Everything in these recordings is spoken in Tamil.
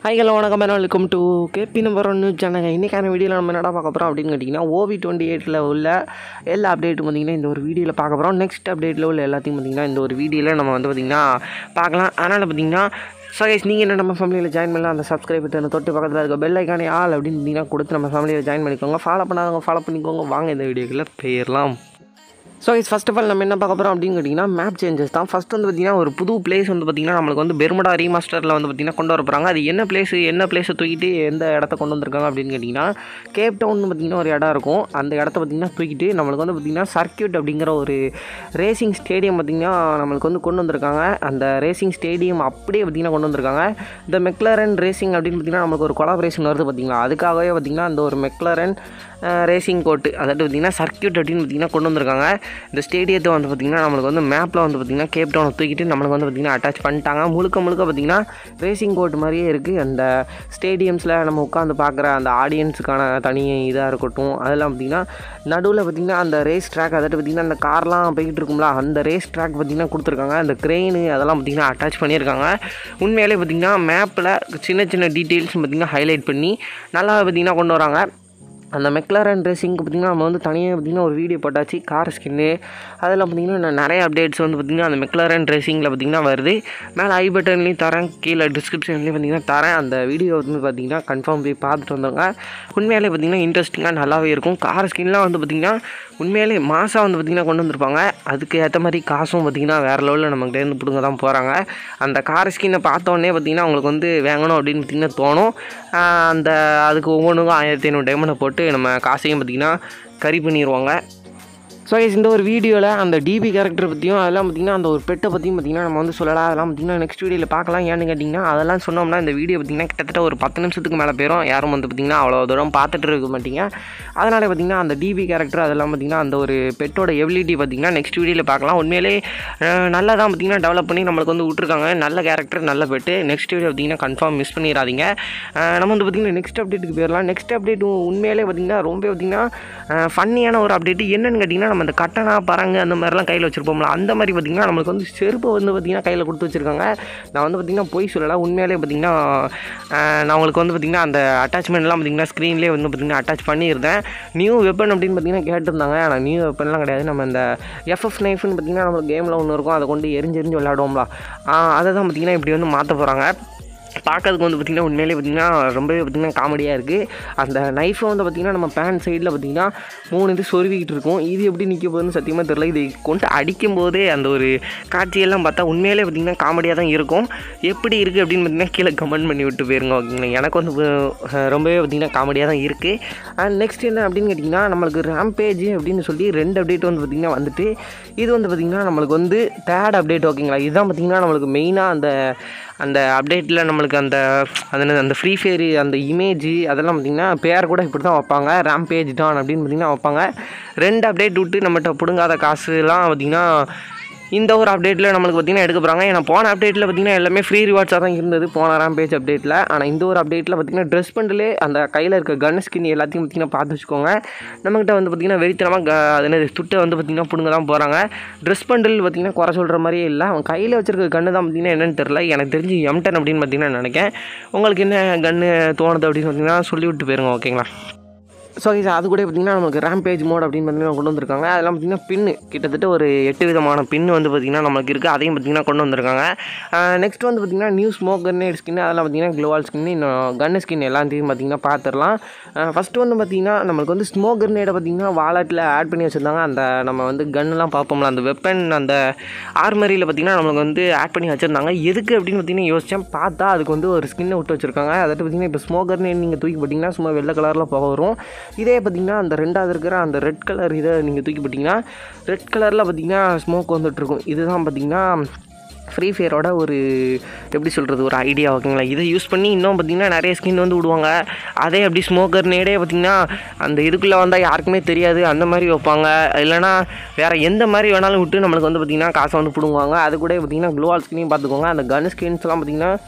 ஹை ஹலோ வணக்கம் வெல்கம் டு கேபி நம்பர் ஒன்று சேனல் இன்றைக்கான வீடியோவில் நம்ம என்னடா பார்க்க போகிறோம் அப்படின்னு கேட்டிங்கன்னா ஓவி டுவெண்ட்டி எயிட்டில் உள்ள எல்லா அப்டேட்டும் பார்த்திங்கன்னா இந்த ஒரு வீடியோவில் பார்க்க போகிறோம் நெக்ஸ்ட் அப்டேட்டில் உள்ள எல்லாத்தையும் பார்த்திங்கன்னா இந்த ஒரு வீடியோவில் நம்ம வந்து பார்த்திங்கன்னா பார்க்கலாம் அதனால் பார்த்திங்கன்னா ஸோ கைஸ் நீங்கள் என்ன நம்ம ஃபேமிலியில் ஜாயின் பண்ணலாம் அந்த சப்ஸ்கிரைப் பட்டன் தொட்டு பக்கத்தில் இருக்க பெல் ஐக்கானே ஆள் அப்படின்னு பார்த்தீங்கன்னா கொடுத்து நம்ம ஃபேமிலியில் ஜாயின் பண்ணிக்கோங்க ஃபாலோ பண்ணாதவங்க ஃபாலோ பண்ணிக்கோங்க வாங்க இந்த வீடியோக்குள்ளே போயிடலாம் so is first of all நம்ம என்ன பார்க்க போகிறோம் அப்படின்னு கேட்டிங்கன்னா மேப் சேஞ்சஸ் தான் ஃபஸ்ட் வந்து பார்த்திங்கன்னா ஒரு புது பிளேஸ் வந்து பார்த்திங்கன்னா நம்மளுக்கு வந்து பெர்முடா ரீமாஸ்டரில் வந்து பார்த்திங்கன்னா கொண்டு வர போகிறாங்க அது என்ன பிளேஸ் என்ன பிளேஸை தூக்கிட்டு எந்த இடத்த கொண்டு வந்திருக்காங்க அப்படின்னு கேட்டிங்கன்னா கேப் டவுன் பார்த்திங்கன்னா ஒரு இடம் இருக்கும் அந்த இடத்த பார்த்திங்கன்னா தூக்கிட்டு நம்மளுக்கு வந்து பார்த்திங்கன்னா சர்க்கியூட் அப்படிங்கிற ஒரு ரேசிங் ஸ்டேடியம் பார்த்திங்கன்னா நம்மளுக்கு வந்து கொண்டு வந்திருக்காங்க அந்த ரேசிங் ஸ்டேடியம் அப்படியே பார்த்திங்கன்னா கொண்டு வந்திருக்காங்க இந்த மெக்லரன் ரேசிங் அப்படின்னு பார்த்திங்கன்னா நம்மளுக்கு ஒரு கொலாபரேஷன் வருது பார்த்திங்களா அதுக்காகவே பார்த்திங்கன்னா அந்த ஒரு மெக்லரன் ரேசிங் கோட்டு அதாவது பார்த்திங்கன்னா சர்க்கியூட் அப்படின்னு பார்த்திங்கன்னா கொண்டு வந்திருக்காங்க இந்த ஸ்டேடியத்தை வந்து பார்த்திங்கன்னா நம்மளுக்கு வந்து மேப்பில் வந்து பார்த்திங்கன்னா கேப் டவுனை தூக்கிட்டு நம்மளுக்கு வந்து பார்த்திங்கன்னா அட்டாச் பண்ணிட்டாங்க முழுக்க முழுக்க பார்த்திங்கன்னா ரேசிங் கோட் மாதிரியே இருக்குது அந்த ஸ்டேடியம்ஸில் நம்ம உட்காந்து பார்க்குற அந்த ஆடியன்ஸுக்கான தனி இதாக இருக்கட்டும் அதெல்லாம் பார்த்திங்கன்னா நடுவில் பார்த்திங்கன்னா அந்த ரேஸ் ட்ராக் அதாவது பார்த்திங்கன்னா அந்த கார்லாம் போய்கிட்டு இருக்கும்ல அந்த ரேஸ் ட்ராக் பார்த்திங்கன்னா கொடுத்துருக்காங்க அந்த க்ரெயின் அதெல்லாம் பார்த்திங்கன்னா அட்டாச் பண்ணியிருக்காங்க உண்மையிலே பார்த்திங்கன்னா மேப்பில் சின்ன சின்ன டீட்டெயில்ஸ் பார்த்திங்கன்னா ஹைலைட் பண்ணி நல்லா பார்த்திங்கன்னா கொண்டு வராங்க அந்த மெக்லாரன் ரேசிங்க்கு பார்த்திங்கன்னா நம்ம வந்து தனியாக பார்த்திங்கன்னா ஒரு வீடியோ போட்டாச்சு கார் ஸ்கின்னு அதெல்லாம் பார்த்திங்கன்னா நான் நிறைய அப்டேட்ஸ் வந்து பார்த்திங்கன்னா அந்த மெக்லாரன் ரேசிங்கில் பார்த்திங்கன்னா வருது மேலே ஐ பட்டன்லேயும் தரேன் கீழே டிஸ்கிரிப்ஷன்லேயும் பார்த்திங்கன்னா தரேன் அந்த வீடியோ வந்து பார்த்திங்கன்னா கன்ஃபார்ம் போய் பார்த்துட்டு வந்தவங்க உண்மையிலே பார்த்திங்கன்னா இன்ட்ரெஸ்டிங்காக நல்லாவே இருக்கும் கார் ஸ்கின்லாம் வந்து பார்த்திங்கன்னா உண்மையிலே மாதம் வந்து பார்த்திங்கன்னா கொண்டு வந்திருப்பாங்க அதுக்கு ஏற்ற மாதிரி காசும் பார்த்திங்கன்னா வேறு லெவலில் நம்மகிட்டேருந்து பிடுங்க தான் போகிறாங்க அந்த கார் ஸ்கின்னை பார்த்தோன்னே பார்த்திங்கன்னா அவங்களுக்கு வந்து வாங்கணும் அப்படின்னு பார்த்திங்கன்னா தோணும் அந்த அதுக்கு ஒவ்வொன்றுக்கும் ஆயிரத்தி ஐநூறு டைமண்டை போட்டு நம்ம காசையும் பார்த்திங்கன்னா கறி பண்ணிடுவாங்க ஸோ guys, இந்த ஒரு வீடியோவில் அந்த டிபி கேரக்டர் பற்றியும் அதெல்லாம் பார்த்திங்கன்னா அந்த ஒரு பெட்டை பற்றியும் பார்த்திங்கன்னா நம்ம வந்து சொல்லலாம் அதெல்லாம் பார்த்திங்கன்னா நெக்ஸ்ட் வீடியோவில் பார்க்கலாம் ஏன்னு கேட்டிங்கன்னா அதெல்லாம் சொன்னோம்னா இந்த வீடியோ பார்த்திங்கன்னா கிட்டத்தட்ட ஒரு பத்து நிமிஷத்துக்கு மேலே போயிடும் யாரும் வந்து பார்த்திங்கன்னா அவ்வளோ தூரம் பார்த்துட்டு இருக்க மாட்டீங்க அதனால் பார்த்திங்கன்னா அந்த டிபி கேரக்டர் அதெல்லாம் பார்த்திங்கன்னா அந்த ஒரு பெட்டோட எபிலிட்டி பார்த்திங்கன்னா நெக்ஸ்ட் வீடியோவில் பார்க்கலாம் உண்மையிலே அஹ், நல்லா தான் பார்த்திங்கன்னா டெவலப் பண்ணி நம்மளுக்கு வந்து விட்ருக்காங்க நல்ல கேரக்டர் நல்ல பெட்டு நெக்ஸ்ட் வீடியோ பார்த்திங்கன்னா கன்ஃபார்ம் மிஸ் பண்ணிடாதீங்க அஹ், நம்ம வந்து பார்த்திங்கன்னா நெக்ஸ்ட் அப்டேட்டுக்கு போயிடலாம் நெக்ஸ்ட் அப்டேட் உண்மையிலே பார்த்திங்கன்னா ரொம்ப பார்த்திங்கன்னா ஃபன்னியான ஒரு அப்டேட் என்னன்னு கேட்டிங்கன்னா நம்ம இந்த கட்டணா பரங்கு அந்த மாதிரிலாம் கையில் வச்சுருப்போம்ல அந்த மாதிரி பார்த்திங்கன்னா நம்மளுக்கு வந்து செருப்பு வந்து பார்த்திங்கன்னா கையில் கொடுத்து வச்சுருக்காங்க நான் வந்து பார்த்திங்கன்னா போய் சொல்லலை உண்மையிலே பார்த்திங்கன்னா அஹ், நான் உங்களுக்கு வந்து பார்த்திங்கன்னா அந்த அட்டாச்மெண்ட்லாம் பார்த்திங்கன்னா ஸ்க்ரீன்லேயே வந்து பார்த்திங்கன்னா அட்டாச் பண்ணியிருந்தேன் நியூ வெப்பன் அப்படின்னு பார்த்திங்கன்னா கேட்டிருந்தாங்க ஆனால் நியூ வெப்பன்லாம் கிடையாது நம்ம இந்த எஃப்எஃப் நைஃப்னு பார்த்திங்கன்னா நம்ம கேமில் ஒன்று இருக்கும் அதை கொண்டு எரிஞ்சு எரிஞ்சு விளையாடுவோம்ல ஆஹ், அதை தான் பார்த்திங்கன்னா இப்படி வந்து மாற்ற போகிறாங்க பார்க்கறதுக்கு வந்து பார்த்திங்கன்னா உண்மையிலே பார்த்திங்கன்னா ரொம்பவே பார்த்திங்கன்னா காமெடியாக இருக்குது அந்த நைஃபை வந்து பார்த்திங்கன்னா நம்ம பேண்ட் சைடில் பார்த்திங்கன்னா மூணு இது சொருவிக்கிட்டு இருக்கும் இது எப்படி நிற்க போகுதுன்னு சத்தியமாக தெரியல இது கொண்டு அடிக்கும் போதே அந்த ஒரு காட்சியெல்லாம் பார்த்தா உண்மையிலே பார்த்திங்கன்னா காமெடியாக தான் இருக்கும் எப்படி இருக்குது அப்படின்னு பார்த்திங்கன்னா கீழே கமெண்ட் பண்ணி விட்டு போயிருங்க ஓகேங்களா எனக்கு வந்து அஹ், ரொம்பவே பார்த்திங்கன்னா காமெடியாக தான் இருக்குது அண்ட் நெக்ஸ்ட் என்ன அப்படின்னு கேட்டிங்கன்னா நம்மளுக்கு ரேம்பேஜ் அப்படின்னு சொல்லி ரெண்டு அப்டேட் வந்து பார்த்திங்கன்னா வந்துட்டு இது வந்து பார்த்திங்கன்னா நம்மளுக்கு வந்து தேர்ட் அப்டேட் ஓகேங்களா இதுதான் பார்த்திங்கன்னா நம்மளுக்கு மெயினாக அந்த அந்த அப்டேட்டில் நம்மளுக்கு அந்த அது என்னது அந்த ஃப்ரீ ஃபயர் அந்த இமேஜ் அதெல்லாம் பார்த்திங்கன்னா பேர் கூட இப்படி தான் வைப்பாங்க ரேம்பேஜ் டான் அப்படின்னு பார்த்திங்கன்னா வைப்பாங்க ரெண்டு அப்டேட் விட்டு நம்மகிட்ட பிடுங்காத காசுலாம் பார்த்திங்கன்னா இந்த ஒரு அப்டேட்டில் நம்மளுக்கு பார்த்திங்கன்னா எடுக்க போகிறாங்க ஏன்னா போன அப்டேட்டில் பார்த்திங்கன்னா எல்லாமே ஃப்ரீ ரிவார்ட்ஸாக தான் இருந்தது போன ரேம்பேஜ் அப்டேட்டில் ஆனால் இந்த ஒரு அப்டேட்டில் பார்த்திங்கன்னா ட்ரெஸ் பண்டிலே அந்த கையில் இருக்க கன் ஸ்கின் எல்லாத்தையும் பார்த்திங்கன்னா பார்த்து வச்சுக்கோங்க நம்மக்கிட்ட வந்து பார்த்திங்கன்னா வெறித்தனமாக க அது என்னது துட்டை வந்து பார்த்திங்கன்னா பிடுங்க தான் போகிறாங்க ட்ரெஸ் பண்டில் பார்த்திங்கன்னா குறை சொல்கிற மாதிரியே இல்லை அவன் கையில் வச்சிருக்க கன்று தான் பார்த்திங்கன்னா என்னன்னு தெரில எனக்கு தெரிஞ்சு எம்டன் அப்படின்னு பார்த்திங்கன்னா நினைக்கிறேன் உங்களுக்கு என்ன கன்று தோணுது அப்படின்னு பார்த்திங்கன்னா சொல்லி விட்டு போயிருங்க ஓகேங்களா ஸோ இது அது கூட பார்த்திங்கன்னா நமக்கு ரேம்பேஜ் மோட் அப்படின்னு பார்த்தீங்கன்னா கொண்டு வந்திருக்காங்க அதெல்லாம் பார்த்திங்கன்னா பின்னு கிட்டத்தட்ட ஒரு எட்டு விதமான பின்னு வந்து பார்த்திங்கன்னா நமக்கு இருக்குது அதையும் பார்த்திங்கன்னா கொண்டு வந்திருக்காங்க நெக்ஸ்ட் வந்து பார்த்திங்கன்னா நியூ ஸ்மோக் கன்னேட் ஸ்கின் அதெல்லாம் பார்த்திங்கன்னா க்ளோவால் ஸ்கின் இன்னும் கன்னு ஸ்கின் எல்லாத்தையும் பார்த்திங்கன்னா பார்த்துடலாம் ஃபஸ்ட்டு வந்து பார்த்திங்கன்னா நம்மளுக்கு வந்து ஸ்மோக் கன்னேடை பார்த்திங்கன்னா வாலெட்டில் ஆட் பண்ணி வச்சுருந்தாங்க அந்த நம்ம வந்து கன்னுலாம் பார்ப்போம்ல அந்த வெப்பன் அந்த ஆர்மரியில் பார்த்திங்கன்னா நம்மளுக்கு வந்து ஆட் பண்ணி வச்சுருந்தாங்க எதுக்கு அப்படின்னு பார்த்திங்கன்னா யோசித்தேன் பார்த்தா அதுக்கு வந்து ஒரு ஸ்கின்னை விட்டு வச்சுருக்காங்க அதாவது பார்த்திங்கன்னா இப்போ ஸ்மோக் கன்னேட் நீங்கள் தூக்கி போட்டிங்கன்னா சும்மா வெள்ளை கலரில் போக வரும் இதே பார்த்திங்கன்னா அந்த ரெண்டாவது இருக்கிற அந்த ரெட் கலர் இதை நீங்கள் தூக்கி போட்டிங்கன்னா ரெட் கலரில் பார்த்திங்கன்னா ஸ்மோக் வந்துட்டுருக்கும் இதுதான் பார்த்திங்கன்னா ஃப்ரீ ஃபயரோட ஒரு எப்படி சொல்கிறது ஒரு ஐடியா ஓகேங்களா இதை யூஸ் பண்ணி இன்னும் பார்த்திங்கன்னா நிறைய ஸ்கின் வந்து விடுவாங்க அதே அப்படி ஸ்மோக்கர் நேடே பார்த்திங்கன்னா அந்த இதுக்குள்ளே வந்தால் யாருக்குமே தெரியாது அந்த மாதிரி வைப்பாங்க இல்லைனா வேறு எந்த மாதிரி வேணாலும் விட்டு நம்மளுக்கு வந்து பார்த்திங்கன்னா காசை வந்து பிடுங்குவாங்க அது கூட பார்த்திங்கன்னா க்ளோவால் ஸ்கின்னையும் பார்த்துக்கோங்க அந்த கன் ஸ்கின்ஸ்லாம் பார்த்திங்கன்னா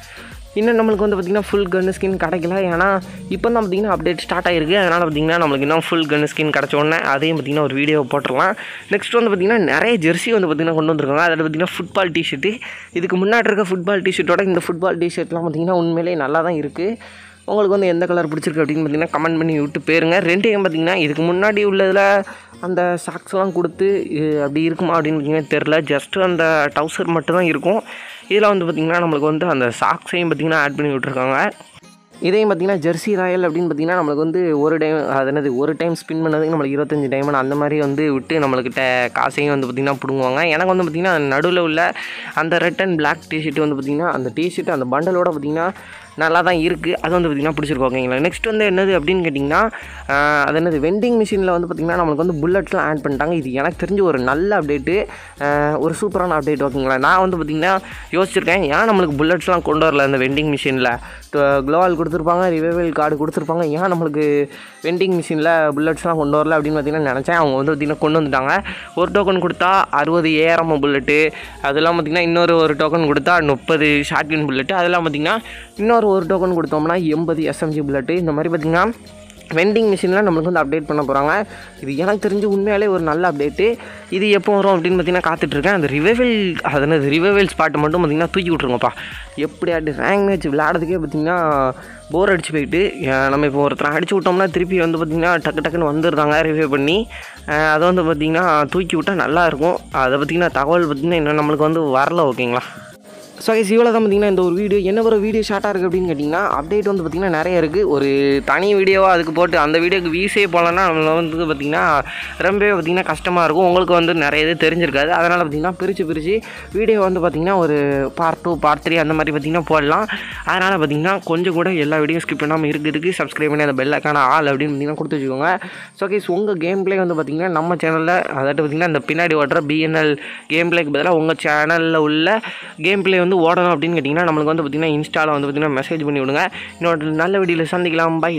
இன்னும் நம்மளுக்கு வந்து பார்த்திங்கன்னா ஃபுல் கன் ஸ்கின் கிடைக்கல ஏன்னா இப்போ தான் பார்த்திங்கன்னா அப்டேட் ஸ்டார்ட் ஆகிருக்கு அதனால் பார்த்திங்கன்னா நம்மளுக்கு இன்னும் ஃபுல் கன் ஸ்கின் கிடச்ச உடனே அதையும் பார்த்திங்கன்னா ஒரு வீடியோ போட்டுடலாம் நெக்ஸ்ட் வந்து பார்த்திங்கன்னா நிறைய ஜெர்சி வந்து பார்த்திங்கன்னா கொண்டு வந்திருக்காங்க அதில் பார்த்திங்கன்னா ஃபுட்பால் டிஷர்ட்டு இதுக்கு முன்னாடி இருக்க ஃபுட்பால் டிஷர்ட்டோட இந்த ஃபுட்பால் டிஷர்ட்லாம் பார்த்திங்கன்னா உண்மையிலேயே நல்லா தான் இருக்குது உங்களுக்கு வந்து எந்த கலர் பிடிச்சிருக்கு அப்படின்னு பார்த்தீங்கன்னா கமெண்ட் பண்ணி விட்டு போயிருங்க ரெண்டையும் பார்த்தீங்கன்னா இதுக்கு முன்னாடி உள்ளதில் அந்த சாக்ஸ்லாம் கொடுத்து இது அப்படி இருக்குமா அப்படின்னு பார்த்தீங்கன்னா தெரில ஜஸ்ட்டு அந்த டவுசர் மட்டும் தான் இருக்கும் இதில் வந்து பார்த்திங்கன்னா நம்மளுக்கு வந்து அந்த சாக்ஸையும் பார்த்திங்கன்னா ஆட் பண்ணி விட்ருக்காங்க இதையும் பார்த்தீங்கன்னா ஜெர்சி ராயல் அப்படின்னு பார்த்தீங்கன்னா நம்மளுக்கு வந்து ஒரு டைம் அது என்னது ஒரு டைம் ஸ்பின் பண்ணதுக்கு நம்மளுக்கு இருபத்தஞ்சி டைமண்ட் அந்த மாதிரி வந்து விட்டு நம்மளுக்கிட்ட காசையும் வந்து பார்த்திங்கன்னா பிடுங்குவாங்க எனக்கு வந்து பார்த்திங்கன்னா நடுவில் உள்ள அந்த ரெட் அண்ட் பிளாக் டிஷர்ட் வந்து பார்த்திங்கன்னா அந்த டிஷர்ட் அந்த பண்டலோட பார்த்திங்கன்னா நல்லா தான் இருக்குது அது வந்து பார்த்திங்கன்னா பிடிச்சிருக்கு ஓகேங்களா நெக்ஸ்ட் வந்து என்னது அப்படின்னு கேட்டிங்கன்னா ஆஹ், அது என்னது வெண்டிங் மிஷினில் வந்து பார்த்திங்கன்னா நம்மளுக்கு வந்து புல்லட்ஸ்லாம் ஆட் பண்ணிட்டாங்க இது எனக்கு தெரிஞ்ச ஒரு நல்ல அப்டேட்டு ஒரு சூப்பரான அப்டேட் ஓகேங்களா நான் வந்து பார்த்திங்கன்னா யோசிச்சிருக்கேன் ஏன் நம்மளுக்கு புல்லட்ஸ்லாம் கொண்டு வரல இந்த வெண்டிங் மிஷினில் க்ளோவால் கொடுத்துருப்பாங்க ரிவைவல் கார்டு கொடுத்துருப்பாங்க ஏன் நம்மளுக்கு வெண்டிங் மிஷினில் புல்லட்ஸ்லாம் கொண்டு வரல அப்படின்னு பார்த்தீங்கன்னா நினச்சேன் அவங்க வந்து பார்த்திங்கன்னா கொண்டு வந்துட்டாங்க ஒரு டோக்கன் கொடுத்தா அறுபது ஏஆர்எம் புல்லட்டு அதெல்லாம் பார்த்திங்கன்னா இன்னொரு ஒரு டோக்கன் கொடுத்தா முப்பது ஷாட்கன் புல்லட்டு அதெல்லாம் பார்த்திங்கன்னா இன்னொரு ஒரு டோக்கன் கொடுத்தோம்னா எண்பது எஸ்எம்ஜி புல்லட்டு இந்த மாதிரி பார்த்திங்கன்னா வெண்டிங் மிஷினில் நம்மளுக்கு வந்து அப்டேட் பண்ண போகிறாங்க இது எனக்கு தெரிஞ்சு உண்மையாலே ஒரு நல்ல அப்டேட்டு இது எப்போ வரும் அப்படின்னு பார்த்தீங்கன்னா காத்துட்ருக்கேன் அந்த ரிவைவல் அதனது ரிவைவல் ஸ்பாட்டை மட்டும் பார்த்தீங்கன்னா தூக்கி விட்ருங்கப்பா எப்படியாட்டு ரேங்க் மேட்ச் விளையாடுறதுக்கே பார்த்தீங்கன்னா போர் அடிச்சு போயிட்டு அஹ் நம்ம இப்போ ஒருத்தரை அடிச்சு விட்டோம்னா திருப்பி வந்து பார்த்திங்கன்னா டக்கு டக்குன்னு வந்துடுறாங்க ரிவைவ் பண்ணி அஹ் அதை வந்து பார்த்திங்கன்னா தூக்கி விட்டால் நல்லாயிருக்கும் அதை பார்த்திங்கன்னா தகவல் பார்த்திங்கன்னா இன்னும் நம்மளுக்கு வந்து வரல ஓகேங்களா ஸோ கைஸ் இவ்வளோ தான் பார்த்தீங்கன்னா இந்த ஒரு வீடியோ என்ன ஒரு வீடியோ ஷார்ட்டாக இருக்குது அப்படின்னு கேட்டிங்கன்னா அப்டேட் வந்து பார்த்திங்கன்னா நிறைய இருக்குது ஒரு தனி வீடியோவாக அதுக்கு போட்டு அந்த வீடியோக்கு வீஸே போகலன்னா நம்மள வந்து பார்த்திங்கன்னா ரொம்பவே பார்த்திங்கன்னா கஷ்டமாக இருக்கும் உங்களுக்கு வந்து நிறைய இது தெரிஞ்சிருக்காது அதனால் பார்த்திங்கன்னா பிரித்து பிரித்து வீடியோ வந்து பார்த்திங்கன்னா ஒரு பார்ட் டூ பார்ட் த்ரீ அந்த மாதிரி பார்த்திங்கன்னா போடலாம் அதனால் பார்த்திங்கன்னா கொஞ்சம் கூட எல்லா வீடியோ ஸ்கிப் பண்ணாமல் இருக்கிறதுக்கு சப்ஸ்கிரைப் பண்ணி அந்த பெல்லைக்கான ஆள் அப்படின்னு பார்த்திங்கன்னா கொடுத்து வச்சுக்கோங்க ஸோ கைஸ் உங்கள் கேம் பிளே வந்து பார்த்திங்கன்னா நம்ம சேனலில் அதாவது பார்த்திங்கன்னா இந்த பின்னாடி ஓடுற பிஎன்எல் கேம் பிளேக்கு பதிலாக உங்கள் சேனலில் உள்ள கேம் பிளே வந்து ஓடணும் அப்படின்னு கேட்டிங்கன்னா நம்மளுக்கு வந்து பார்த்திங்கன்னா இன்ஸ்டாவில் வந்து பார்த்திங்கன்னா மெசேஜ் பண்ணி விடுங்க இன்னொரு நல்ல வீடியோவில் சந்திக்கலாம் பை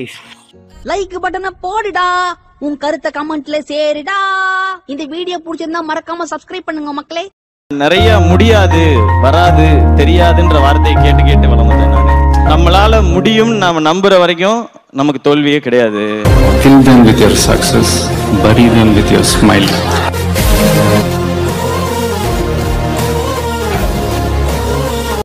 லைக் பட்டனை போடுடா உன் கருத்தை கமெண்ட்ல சேருடா இந்த வீடியோ பிடிச்சிருந்தா மறக்காம சப்ஸ்கிரைப் பண்ணுங்க மக்களே நிறைய முடியாது வராது தெரியாதுன்ற வார்த்தையை கேட்டு கேட்டு வளர்ந்தேன் நான் நம்மளால முடியும் நாம நம்புற வரைக்கும் நமக்கு தோல்வியே கிடையாது Kill them with your success, bury them with your smile.